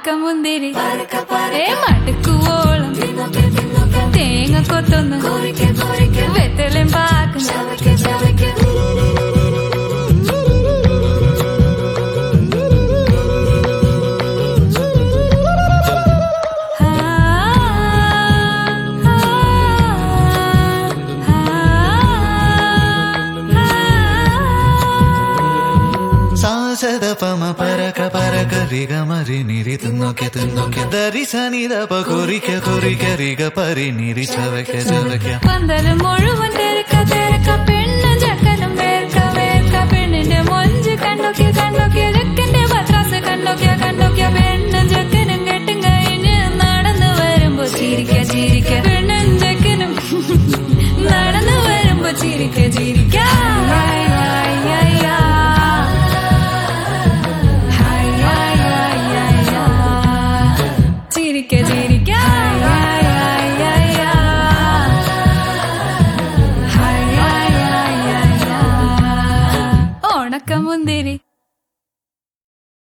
ഉണക്കമുന്തിരി ഏ മടുക്കുവോളം തേങ്ങ കൊത്തൊന്ന് വെത്തലും പാക്കും ആ, സാസത പമ പരക പരക റിഗ മരി നിരി തിന്നൊക്കെ തിന്നൊക്കെ ദരി സനിത പകുറിക്ക കുറിക്ക റിഗ പരി നിരി ചവയ്ക്ക ചവയ്ക്ക പന്തല് മുഴുവൻ തിരക്ക തിരക്ക പെണ്ണും ചക്കനും വേർക്ക വേർക്ക പെണ്ണിന്റെ മൊഞ്ച് കണ്ടൊക്കെ കണ്ടൊക്കെ